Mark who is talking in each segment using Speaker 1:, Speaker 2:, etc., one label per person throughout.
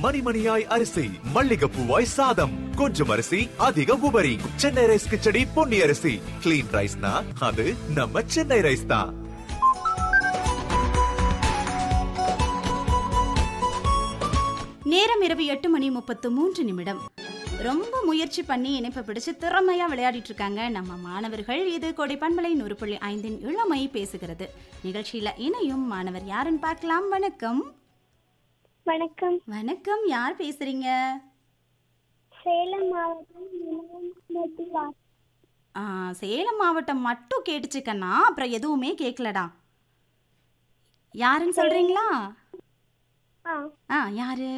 Speaker 1: மணிமணியாய் அரிசி மல்லிகைப்பூவாய் சாதம் கொஞ்சம் அரிசி அதிக உபரி சென்னை ரைஸ் கிச்சடி பொன்னி அரிசி கிளீன் ரைஸ்னா அது நம்ம சென்னை ரைஸ் தான்
Speaker 2: நேரம் இரவு எட்டு மணி முப்பத்து மூன்று நிமிடம் ரொம்ப முயற்சி பண்ணி இணைப்பை பிடிச்சு திறமையா விளையாடிட்டு இருக்காங்க நம்ம மாணவர்கள் இது கொடை பண்பலை நூறு புள்ளி ஐந்தின் இளமை பேசுகிறது நிகழ்ச்சியில இணையும் மாணவர் யாருன்னு பார்க்கலாம் வணக்கம்
Speaker 3: வணக்கம்
Speaker 2: வணக்கம் யார் பேசுறீங்க
Speaker 3: சேலம் மாவட்டம் நிலவம்பட்டி வா-
Speaker 2: ஆ, சேலம் மாவட்டம் மட்டும் கேட்டுச்சுக்கண்ணா அப்புறம் எதுவுமே கேட்கலடா யாருன்னு சொல்றீங்களா
Speaker 3: ஆ
Speaker 2: ஆ யாரு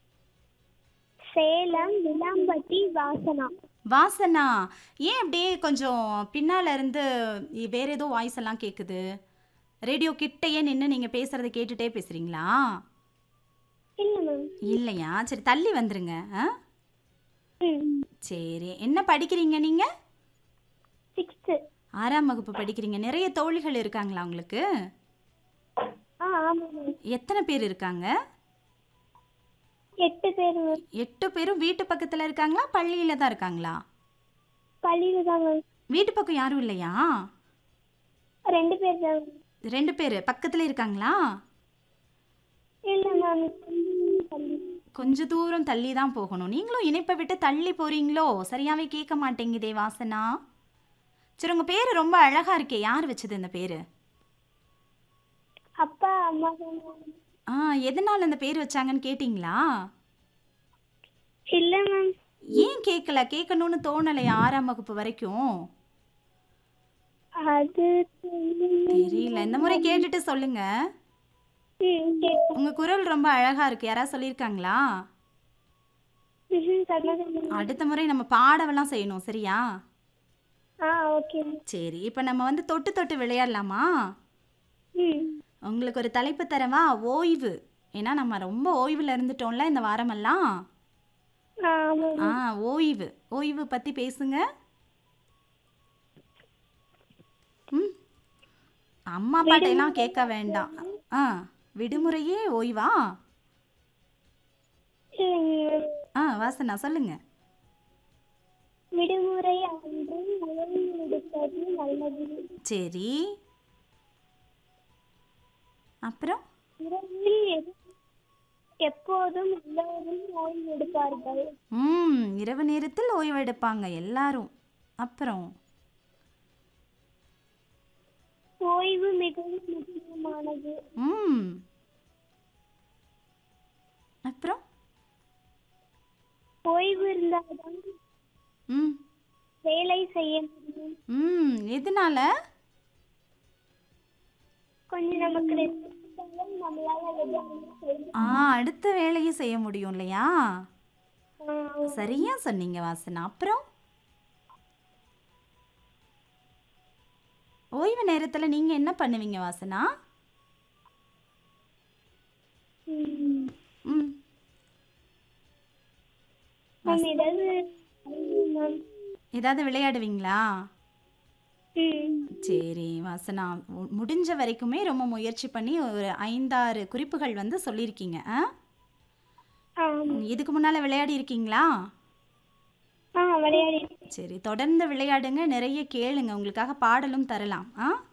Speaker 3: சேலம் விளாம்பட்டி வாசனா
Speaker 2: வாசனா ஏன் அப்படியே கொஞ்சம் பின்னால இருந்து இ- வேற ஏதோ வாய்ஸ் எல்லாம் கேக்குது ரேடியோ கிட்டயே நின்று நீங்க பேசுறத கேட்டுட்டே பேசுறீங்களா
Speaker 3: இல்ல மேம்
Speaker 2: இல்லையா சரி தள்ளி வந்துருங்க ஆ
Speaker 3: ம்
Speaker 2: சரி என்ன படிக்கிறீங்க நீங்க
Speaker 3: சிக்ஸ்த்து
Speaker 2: ஆறாம் வகுப்பு படிக்கிறீங்க நிறைய தோழிகள் இருக்காங்களா உங்களுக்கு
Speaker 3: ஆ ஆமாம் மேம்
Speaker 2: எத்தனை பேர் இருக்காங்க
Speaker 3: எட்டு பேர் மேம்
Speaker 2: எட்டு பேரும் வீட்டு பக்கத்துல இருக்காங்களா பள்ளியில தான் இருக்காங்களா
Speaker 3: பள்ளியில் தான் மேம்
Speaker 2: வீட்டு பக்கம் யாரும் இல்லையா
Speaker 3: ரெண்டு பேர் தான் மேம்.
Speaker 2: ரெண்டு பேர் பக்கத்துல இருக்காங்களா
Speaker 3: இல்ல மேம் கொஞ்சம் பள்ளி
Speaker 2: கொஞ்ச தூரம் தள்ளி தான் போகணும் நீங்களும் இணைப்பை விட்டு தள்ளி போறீங்களோ சரியாவே கேட்க மாட்டேங்குதே வாசனா சரி உங்க பேரு ரொம்ப அழகா இருக்கே யார் வச்சது இந்த பேரு
Speaker 3: அப்பா அம்மா தான் மேம்.
Speaker 2: ஆ எதனால இந்த பேர் வச்சாங்கன்னு கேட்டிங்களா
Speaker 3: இல்ல மேம்
Speaker 2: ஏன் கேட்கல கேட்கணும்னு தோணலையா ஆறாம் வகுப்பு வரைக்கும்
Speaker 3: அது
Speaker 2: தெரியல இந்த முறை கேட்டுட்டு சொல்லுங்க
Speaker 3: ம் சரி
Speaker 2: உங்க குரல் ரொம்ப அழகா இருக்கு யாராவது சொல்லியிருக்காங்களா
Speaker 3: ம் சொன்னது மேம்.
Speaker 2: அடுத்த முறை நம்ம பாடவெல்லாம் செய்யணும் சரியா
Speaker 3: ஆ ஓகே மேம்.
Speaker 2: சரி இப்போ நம்ம வந்து தொட்டு தொட்டு விளையாடலாமா
Speaker 3: ம்
Speaker 2: உங்களுக்கு ஒரு தலைப்பு தரவா ஓய்வு ஏன்னா நம்ம ரொம்ப ஓய்வில் இருந்துட்டோம்ல இந்த வாரமெல்லாம்
Speaker 3: ஆ ஆமாம்
Speaker 2: ஆ ஓய்வு ஓய்வு பற்றி பேசுங்க ம் அம்மா பாட்டையெல்லாம் கேட்க வேண்டாம் ஆ விடுமுறையே ஓய்வா
Speaker 3: இல்லைங்க மேம்.
Speaker 2: ஆ வாசனா சொல்லுங்க
Speaker 3: விடுமுறை அன்று ஓய்வு எடுப்பது நல்லது
Speaker 2: சரி அப்புறம்
Speaker 3: இரவில் எப்- எப்போதும் எல்லோரும் ஓய்வு எடுப்பார்கள்
Speaker 2: ம் இரவு நேரத்தில் ஓய்வு எடுப்பாங்க எல்லாரும் அப்புறம்
Speaker 3: ஓய்வு மிகவும் முக்கியமானது
Speaker 2: ம் அப்புறம்
Speaker 3: ஓய்வு இருந்தால்தான்
Speaker 2: ம்
Speaker 3: வேலை செய்ய முடியும்
Speaker 2: ம் எதனால
Speaker 3: கொஞ்சம் நமக்கு ரெஸ்ட் எடுத்தாலும் நம்மளால எல்லாமே செய்ய
Speaker 2: ஆ அடுத்த வேலையும் செய்ய முடியும் இல்லையா
Speaker 3: ஆ,
Speaker 2: சரியா சொன்னீங்க வாசனா அப்புறம் ஓய்வு நேரத்தில் நீங்கள் என்ன பண்ணுவீங்க வாசனா
Speaker 3: ம்.
Speaker 2: ம்
Speaker 3: மேம் ஏதாவது மேம்
Speaker 2: ஏதாவது விளையாடுவீங்களா
Speaker 3: ம்
Speaker 2: சரி வாசனா மு- முடிஞ்ச வரைக்குமே ரொம்ப முயற்சி பண்ணி ஒரு ஐந்தாறு குறிப்புகள் வந்து சொல்லியிருக்கீங்க ஆ
Speaker 3: ஆ
Speaker 2: இதுக்கு முன்னால் விளையாடி இருக்கீங்களா
Speaker 3: ஆ விளையாடி
Speaker 2: சரி தொடர்ந்து விளையாடுங்க நிறைய கேளுங்க உங்களுக்காக பாடலும் தரலாம் ஆ